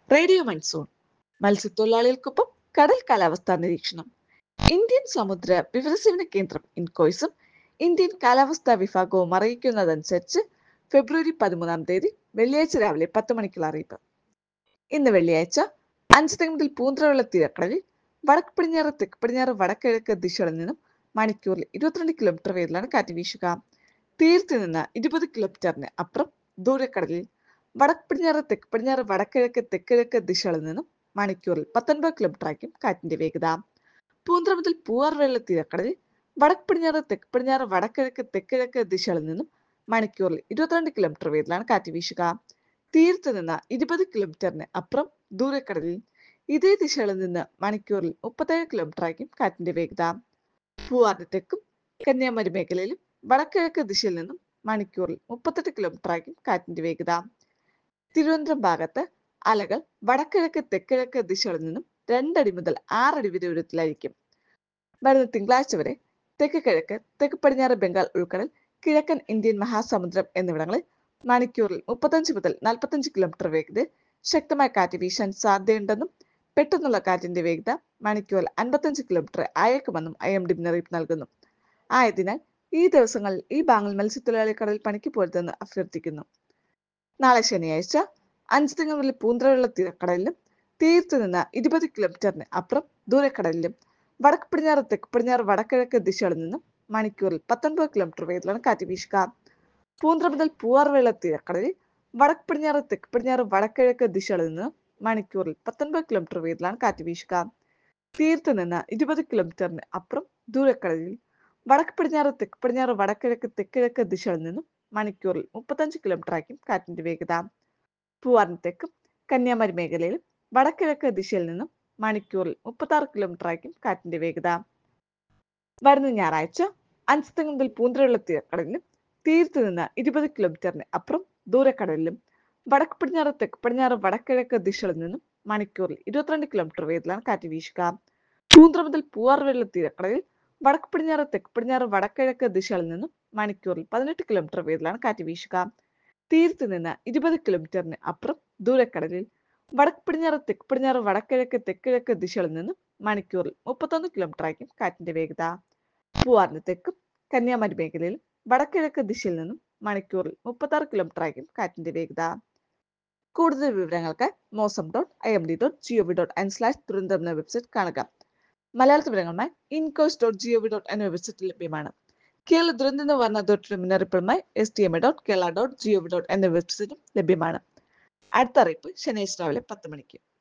radio monsoon മത്സ്യത്തൊഴിലാളികൾക്കൊപ്പം കടൽ കാലാവസ്ഥാ നിരീക്ഷണം ഇന്ത്യൻ സമുദ്ര വിവരസേവന കേന്ദ്രം ഇൻകോയ്സും ഇന്ത്യൻ കാലാവസ്ഥാ വിഭാഗവും അറിയിക്കുന്നതനുസരിച്ച് ഫെബ്രുവരി പതിമൂന്നാം തീയതി വെള്ളിയാഴ്ച രാവിലെ പത്ത് മണിക്കുള്ള അറിയിപ്പ് ഇന്ന് വെള്ളിയാഴ്ച അഞ്ച് മുതൽ പൂന്തറയുള്ള തീരക്കടലിൽ വടക്ക് പടിഞ്ഞാറ് തെക്ക് പടിഞ്ഞാറ് വടക്കിഴക്ക് ദിശകളിൽ നിന്നും മണിക്കൂറിൽ ഇരുപത്തിരണ്ട് കിലോമീറ്റർ വേഗത്തിലാണ് കാറ്റ് വീശുക തീരത്ത് നിന്ന് ഇരുപത് കിലോമീറ്ററിന് അപ്പുറം ദൂരക്കടലിൽ വടക്ക് പടിഞ്ഞാറ് തെക്ക് പടിഞ്ഞാറ് വടക്കിഴക്ക് തെക്കിഴക്ക് ദിശകളിൽ നിന്നും മണിക്കൂറിൽ പത്തൊൻപത് കിലോമീറ്റർ ആയിരിക്കും കാറ്റിന്റെ വേഗത പൂന്തറ മുതൽ പൂവാർവെള്ള തീരക്കടലിൽ വടക്ക് പടിഞ്ഞാറ് തെക്ക് പടിഞ്ഞാറ് വടക്കിഴക്ക് തെക്കിഴക്ക് ദിശകളിൽ നിന്നും മണിക്കൂറിൽ ഇരുപത്തിരണ്ട് കിലോമീറ്റർ വേഗത്തിലാണ് കാറ്റ് വീശുക തീരത്ത് നിന്ന് ഇരുപത് കിലോമീറ്ററിന് അപ്പുറം ദൂരക്കടലിൽ ഇതേ ദിശകളിൽ നിന്ന് മണിക്കൂറിൽ മുപ്പത്തേഴ് കിലോമീറ്റർ ആയിരിക്കും കാറ്റിന്റെ വേഗത പൂവാറിന് തെക്കും കന്യാകുമാരി മേഖലയിലും വടക്കിഴക്ക് ദിശയിൽ നിന്നും മണിക്കൂറിൽ മുപ്പത്തെട്ട് കിലോമീറ്റർ ആയിരിക്കും കാറ്റിന്റെ വേഗത തിരുവനന്തപുരം ഭാഗത്ത് അലകൾ വടക്കിഴക്ക് തെക്കിഴക്ക് ദിശകളിൽ നിന്നും രണ്ടടി മുതൽ ആറടി വരെ ഉയരത്തിലായിരിക്കും വരുന്ന തിങ്കളാഴ്ച വരെ തെക്ക് കിഴക്ക് തെക്ക് പടിഞ്ഞാറ് ബംഗാൾ ഉൾക്കടൽ കിഴക്കൻ ഇന്ത്യൻ മഹാസമുദ്രം എന്നിവിടങ്ങളിൽ മണിക്കൂറിൽ മുപ്പത്തഞ്ച് മുതൽ നാൽപ്പത്തഞ്ച് കിലോമീറ്റർ വേഗതയിൽ ശക്തമായ കാറ്റ് വീശാൻ സാധ്യതയുണ്ടെന്നും പെട്ടെന്നുള്ള കാറ്റിന്റെ വേഗത മണിക്കൂറിൽ അൻപത്തഞ്ച് കിലോമീറ്റർ അയക്കുമെന്നും ഐ എം ഡി മുന്നറിയിപ്പ് നൽകുന്നു ആയതിനാൽ ഈ ദിവസങ്ങളിൽ ഈ ബാങ്ങിൽ മത്സ്യത്തൊഴിലാളി കടലിൽ പണിക്ക് പോരുതെന്ന് അഭ്യർത്ഥിക്കുന്നു നാളെ ശനിയാഴ്ച അഞ്ച് തിങ്കൾ മുതൽ പൂന്തറയുള്ള തീരക്കടലിലും തീരത്ത് നിന്ന് ഇരുപത് കിലോമീറ്ററിന് അപ്പുറം ദൂരക്കടലിലും വടക്ക് പടിഞ്ഞാറ് തെക്ക് പടിഞ്ഞാറ് വടക്കിഴക്ക് ദിശകളിൽ നിന്നും മണിക്കൂറിൽ പത്തൊൻപത് കിലോമീറ്റർ വേഗത്തിലാണ് കാറ്റ് വീശുക പൂന്തറ മുതൽ പൂവാർവേള തീരക്കടലിൽ വടക്ക് പടിഞ്ഞാറ് തെക്ക് പടിഞ്ഞാറ് വടക്കിഴക്ക് ദിശകളിൽ നിന്ന് മണിക്കൂറിൽ പത്തൊൻപത് കിലോമീറ്റർ വേഗത്തിലാണ് കാറ്റ് വീശുക തീരത്ത് നിന്ന് ഇരുപത് കിലോമീറ്ററിന് അപ്പുറം ദൂരക്കടലിൽ വടക്ക് പടിഞ്ഞാറ് തെക്ക് പടിഞ്ഞാറ് വടക്കിഴക്ക് തെക്കിഴക്ക് ദിശകളിൽ നിന്നും മണിക്കൂറിൽ മുപ്പത്തഞ്ച് കിലോമീറ്റർ ആയിരിക്കും കാറ്റിന്റെ വേഗത പൂവാറിന് തെക്കും കന്യാകുമാരി മേഖലയിലും വടക്കിഴക്ക് ദിശയിൽ നിന്നും മണിക്കൂറിൽ മുപ്പത്തി ആറ് കിലോമീറ്റർ ആയിരിക്കും കാറ്റിന്റെ വേഗത വരുന്ന ഞായറാഴ്ച അഞ്ചുതെങ്ങ് മുതൽ പൂന്തറയുള്ള തീരക്കടലിലും തീരത്ത് നിന്ന് ഇരുപത് കിലോമീറ്ററിന് അപ്പുറം ദൂരക്കടലിലും വടക്ക് പടിഞ്ഞാറ് തെക്ക് പടിഞ്ഞാറ് വടക്കിഴക്ക് ദിശകളിൽ നിന്നും മണിക്കൂറിൽ ഇരുപത്തിരണ്ട് കിലോമീറ്റർ വേഗത്തിലാണ് കാറ്റ് വീശുക പൂന്തറ മുതൽ പൂവാർവെള്ള തീരക്കടലിൽ വടക്ക് പടിഞ്ഞാറ് തെക്ക് പടിഞ്ഞാറ് വടക്കിഴക്ക് ദിശകളിൽ നിന്നും മണിക്കൂറിൽ പതിനെട്ട് കിലോമീറ്റർ വേഗത്തിലാണ് കാറ്റ് വീശുക തീരത്ത് നിന്ന് ഇരുപത് കിലോമീറ്ററിന് അപ്പുറം ദൂരക്കടലിൽ വടക്ക് പടിഞ്ഞാറ് തെക്ക് പടിഞ്ഞാറ് വടക്കിഴക്ക് തെക്കിഴക്ക് ദിശകളിൽ നിന്നും മണിക്കൂറിൽ മുപ്പത്തൊന്ന് കിലോമീറ്റർ ആയിരിക്കും കാറ്റിന്റെ വേഗത പൂവാറിന് തെക്കും കന്യാകുമാരി മേഖലയിലും വടക്കിഴക്ക് ദിശയിൽ നിന്നും മണിക്കൂറിൽ മുപ്പത്തി ആറ് കിലോമീറ്റർ ആയിരിക്കും കാറ്റിന്റെ വേഗത കൂടുതൽ വിവരങ്ങൾക്ക് mausam dot I M D dot G O V dot N slash തുരന്തം എന്ന വെബ്സൈറ്റ് കാണുക മലയാള വിവരങ്ങളുമായി INCOIS dot G O V dot എന്ന വെബ്സൈറ്റിൽ ലഭ്യമാണ് കേരള ദുരന്ത നിവാരണ അതോറിറ്റിയുടെ മുന്നറിയിപ്പുമായി S D M A dot Kerala dot G O V dot എന്ന വെബ്സൈറ്റും ലഭ്യമാണ് അടുത്ത അറിയിപ്പ് ശനിയാഴ്ച രാവിലെ പത്ത് മണിക്ക്